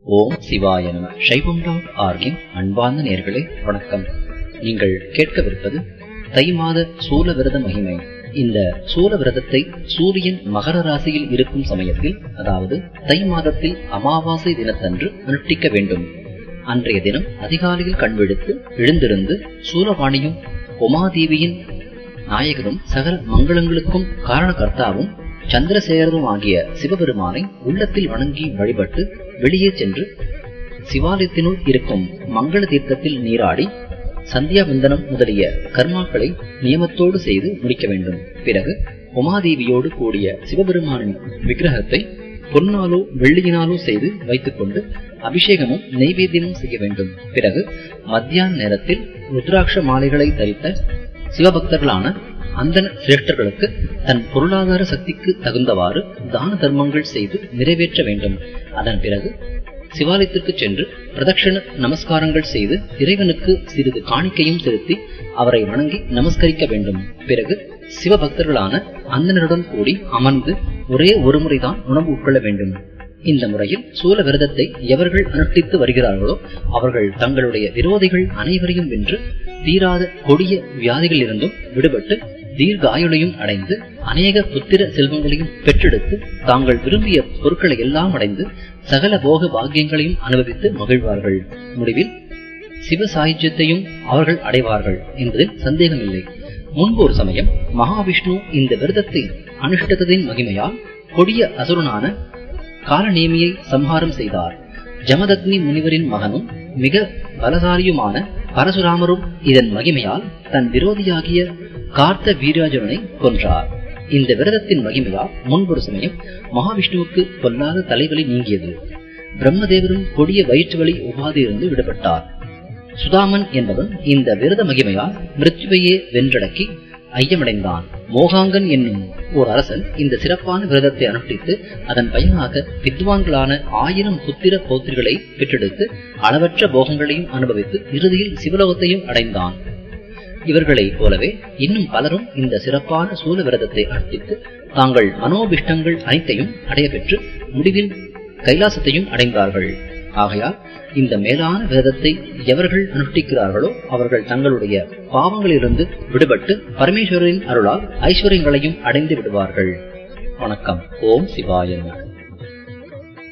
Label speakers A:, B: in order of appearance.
A: ஓம் சிவாய நம சைவம் டாட் ஆர்கின் அன்பார்ந்த நேர்களே வணக்கம் நீங்கள் கேட்கவிருப்பது தை மாத சூல விரத மகிமை இந்த சூல விரதத்தை சூரியன் மகர ராசியில் இருக்கும் சமயத்தில் அதாவது தை மாதத்தில் அமாவாசை தினத்தன்று அனுஷ்டிக்க வேண்டும் அன்றைய தினம் அதிகாலையில் கண்விழித்து எழுந்திருந்து சூலவாணியும் உமாதேவியின் நாயகரும் சகல மங்களங்களுக்கும் காரணகர்த்தாவும் சந்திரசேகரரும் ஆகிய சிவபெருமானை உள்ளத்தில் வணங்கி வழிபட்டு வெளியே சென்று சிவாலயத்தினுள் இருக்கும் மங்கள தீர்த்தத்தில் நீராடி சந்தியாவந்தனம் முதலிய கர்மாக்களை நியமத்தோடு செய்து முடிக்க வேண்டும் பிறகு உமாதேவியோடு கூடிய சிவபெருமானின் விக்கிரகத்தை பொன்னாலோ வெள்ளியினாலோ செய்து வைத்துக்கொண்டு அபிஷேகமும் நெய்வேத்தியமும் செய்ய வேண்டும் பிறகு மத்தியான நேரத்தில் ருத்ராட்ச மாலைகளை தரித்த சிவபக்தர்களான அந்தன சிரேஷ்டர்களுக்கு தன் பொருளாதார சக்திக்கு தகுந்தவாறு தான தர்மங்கள் செய்து நிறைவேற்ற வேண்டும் அதன் பிறகு சிவாலயத்திற்கு சென்று பிரதட்சண நமஸ்காரங்கள் செய்து இறைவனுக்கு சிறிது காணிக்கையும் செலுத்தி அவரை வணங்கி நமஸ்கரிக்க வேண்டும் பிறகு சிவபக்தர்களான அந்தனருடன் கூடி அமர்ந்து ஒரே ஒரு முறைதான் உணவு உட்கொள்ள வேண்டும் இந்த முறையில் சூல விரதத்தை எவர்கள் அனுஷ்டித்து வருகிறார்களோ அவர்கள் தங்களுடைய விரோதிகள் அனைவரையும் வென்று தீராத கொடிய வியாதிகளிலிருந்தும் விடுபட்டு தீர்காயுளையும் அடைந்து அநேக புத்திர செல்வங்களையும் பெற்றெடுத்து தாங்கள் விரும்பிய பொருட்களை எல்லாம் அடைந்து சகல போக பாக்கியங்களையும் அனுபவித்து மகிழ்வார்கள் முடிவில் சிவ சாயுஜ்யத்தையும் அவர்கள் அடைவார்கள் என்பதில் சந்தேகமில்லை முன்பு ஒரு சமயம் மகாவிஷ்ணு இந்த விரதத்தை அனுஷ்டித்ததின் மகிமையால் கொடிய அசுரனான காலநேமியை சம்ஹாரம் செய்தார் ஜமதக்னி முனிவரின் மகனும் மிக பலசாலியுமான பரசுராமரும் இதன் மகிமையால் தன் விரோதியாகிய கார்த்த வீராஜுரனை கொன்றார் இந்த விரதத்தின் மகிமையால் முன்பொரு சமயம் மகாவிஷ்ணுவுக்கு பொல்லாத தலைவலி நீங்கியது பிரம்மதேவரும் கொடிய வயிற்று வலி உபாதியிலிருந்து விடுபட்டார் சுதாமன் என்பவன் இந்த விரத மகிமையால் மிருத்யுவையே வென்றடக்கி ஐயமடைந்தான் மோகாங்கன் என்னும் ஓர் அரசன் இந்த சிறப்பான விரதத்தை அனுஷ்டித்து அதன் பயனாக வித்வான்களான ஆயிரம் புத்திர பௌத்திரிகளை பெற்றெடுத்து அளவற்ற போகங்களையும் அனுபவித்து இறுதியில் சிவலோகத்தையும் அடைந்தான் இவர்களைப் போலவே இன்னும் பலரும் இந்த சிறப்பான சூல விரதத்தை அனுஷ்டித்து தாங்கள் மனோபிஷ்டங்கள் அனைத்தையும் அடைய பெற்று முடிவில் கைலாசத்தையும் அடைந்தார்கள் ஆகையால் இந்த மேலான விரதத்தை எவர்கள் அனுஷ்டிக்கிறார்களோ அவர்கள் தங்களுடைய பாவங்களிலிருந்து விடுபட்டு பரமேஸ்வரரின் அருளால் ஐஸ்வர்யங்களையும் அடைந்து விடுவார்கள் வணக்கம் ஓம் சிவாய நம